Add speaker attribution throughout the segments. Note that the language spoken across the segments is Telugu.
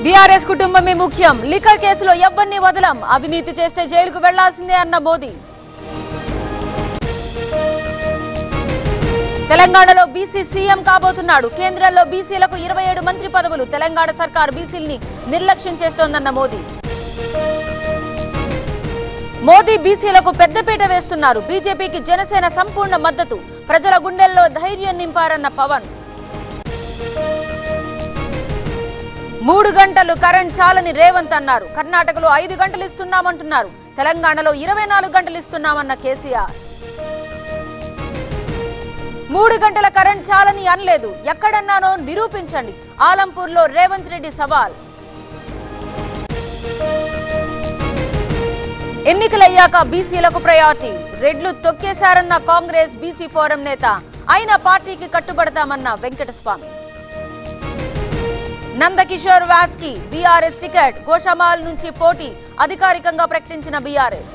Speaker 1: బీఆర్ఎస్ కుటుంబమే ముఖ్యం లిక్కర్ కేసులో ఎవ్వరిని వదలం అవినీతి చేస్తే జైలుకు వెళ్లాల్సిందే అన్న మోదీ తెలంగాణలో బీసీ సీఎం కాబోతున్నాడు కేంద్రంలో బీసీలకు ఇరవై ఏడు మంత్రి పదవులు తెలంగాణ సర్కార్ బీసీల్ని నిర్లక్ష్యం చేస్తోందన్న మోదీ మోదీ బీసీలకు పెద్దపీట వేస్తున్నారు బీజేపీకి జనసేన సంపూర్ణ మద్దతు ప్రజల గుండెల్లో ధైర్యం నింపారన్న పవన్ మూడు గంటలు కరెంట్ చాలని రేవంత్ అన్నారు కర్ణాటకలో ఐదు గంటలు ఇస్తున్నామంటున్నారు తెలంగాణలో ఇరవై నాలుగు గంటలు ఇస్తున్నామన్న కేసీఆర్ మూడు గంటల కరెంట్ చాలని అనలేదు ఎక్కడన్నానో నిరూపించండి ఆలంపూర్లో రేవంత్ రెడ్డి సవాల్ ఎన్నికలయ్యాక బీసీలకు ప్రయారిటీ రెడ్లు తొక్కేశారన్న కాంగ్రెస్ బీసీ ఫోరం నేత అయినా పార్టీకి కట్టుబడతామన్న వెంకటస్వామి నందకిషోర్ వ్యాస్ కి బీఆర్ఎస్ టికెట్ గోషామాల్ నుంచి పోటీ అధికారికంగా ప్రకటించిన బీఆర్ఎస్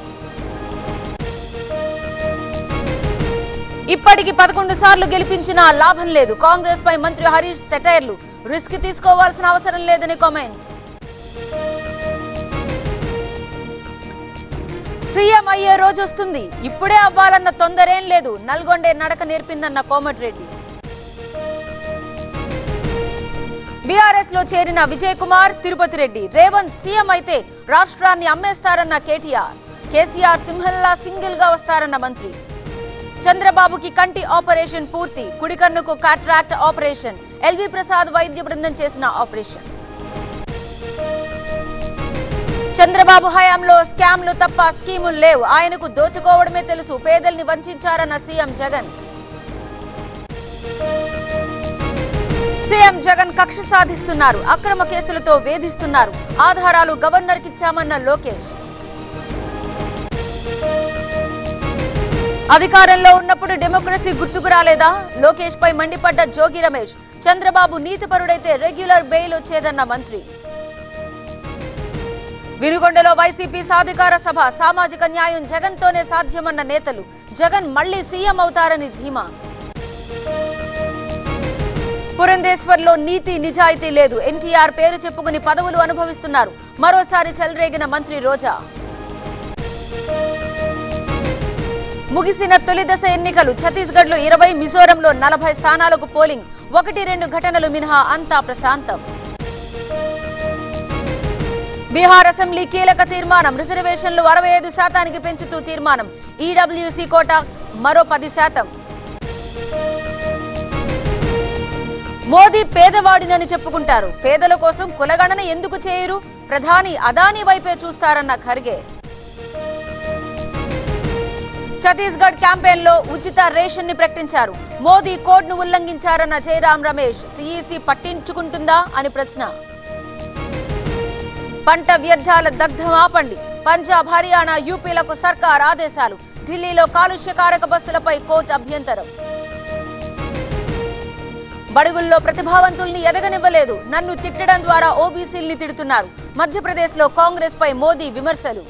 Speaker 1: ఇప్పటికి పదకొండు సార్లు గెలిపించినా లాభం లేదు కాంగ్రెస్ పై మంత్రి హరీష్ సెటైర్లు రిస్క్ తీసుకోవాల్సిన అవసరం లేదని కామెంట్ సీఎం అయ్యే రోజు వస్తుంది ఇప్పుడే అవ్వాలన్న తొందరేం లేదు నల్గొండే నడక నేర్పిందన్న కోమటిరెడ్డి బీఆర్ఎస్ లో చేరిన విజయ్ కుమార్ తిరుపతి రెడ్డి రేవంత్ సీఎం అయితే రాష్ట్రాన్ని అమ్మేస్తారన్న కేటీఆర్ కేసీఆర్ సింహల్లా సింగిల్ గా వస్తారన్న మంత్రి చంద్రబాబుకి కంటి ఆపరేషన్ పూర్తి కుడి కన్నుకు కాట్రాక్ట్ ఆపరేషన్ ఎల్వి ప్రసాద్ వైద్య బృందం చేసిన ఆపరేషన్ చంద్రబాబు హయాంలో స్కామ్లు తప్ప స్కీములు లేవు ఆయనకు దోచుకోవడమే తెలుసు పేదల్ని వంచారన్న సీఎం జగన్ సీఎం జగన్ కక్ష సాధిస్తున్నారు అక్రమ కేసులతో వేధిస్తున్నారు ఆధారాలు గవర్నర్ కిచ్చామన్న లోకేష్ అధికారంలో ఉన్నప్పుడు డెమోక్రసీ గుర్తుకు రాలేదా లోకేష్ పై మండిపడ్డ జోగి రమేష్ చంద్రబాబు నీతిపరుడైతే రెగ్యులర్ బెయిల్ వచ్చేదన్న మంత్రి వినుగొండలో వైసీపీ సాధికార సభ సామాజిక న్యాయం జగన్ తోనే సాధ్యమన్న నేతలు జగన్ మళ్లీ సీఎం అవుతారని ధీమా పురంధేశ్వర్లో నీతి నిజాయితీ లేదు ఎన్టీఆర్ పేరు చెప్పుకుని పదవులు అనుభవిస్తున్నారు మరోసారి చెలరేగిన మంత్రి రోజా ముగిసిన తొలి దశ ఎన్నికలు ఛత్తీస్గఢ్ లో ఇరవై మిజోరంలో నలభై స్థానాలకు పోలింగ్ ఒకటి రెండు ఘటనలు మినహా అంతా ప్రశాంతం బీహార్ అసెంబ్లీ కీలక తీర్మానం రిజర్వేషన్లు అరవై ఐదు శాతానికి పెంచుతూ తీర్మానం ఈడబ్ల్యూసీ కోటా మరో పది శాతం మోదీ పేదవాడినని చెప్పుకుంటారు పేదల కోసం కులగణన ఎందుకు చేయరు ప్రధాని అదానీ వైపే చూస్తారన్న ఖర్గే ఛత్తీస్గఢ్ క్యాంపెయిన్ లో ఉచిత రేషన్ ని ప్రకటించారు మోదీ కోడ్ ను ఉల్లంఘించారన్న జయరాం రమేష్ సిఈసి పట్టించుకుంటుందా అని ప్రశ్న పంట వ్యర్థాల దగ్ధం ఆపండి పంజాబ్ హర్యానా యూపీలకు సర్కార్ ఆదేశాలు ఢిల్లీలో కాలుష్యకారక బస్సులపై కోర్టు అభ్యంతరం బడుగుల్లో ప్రతిభావంతుల్ని ఎదగనివ్వలేదు నన్ను తిట్టడం ద్వారా ఓబీసీల్ని తిడుతున్నారు మధ్యప్రదేశ్ లో కాంగ్రెస్ పై మోదీ విమర్శలు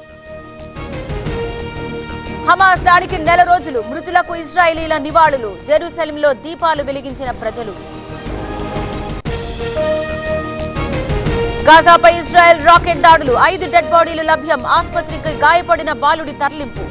Speaker 1: హమాస్ దాడికి నెల రోజులు మృతులకు ఇజ్రాయిలీల నివాళులు జెరూసలంలో దీపాలు వెలిగించిన ప్రజలు గాజాపై ఇజ్రాయెల్ రాకెట్ దాడులు ఐదు డెడ్ బాడీలు లభ్యం ఆసుపత్రికి గాయపడిన బాలుడి తరలింపు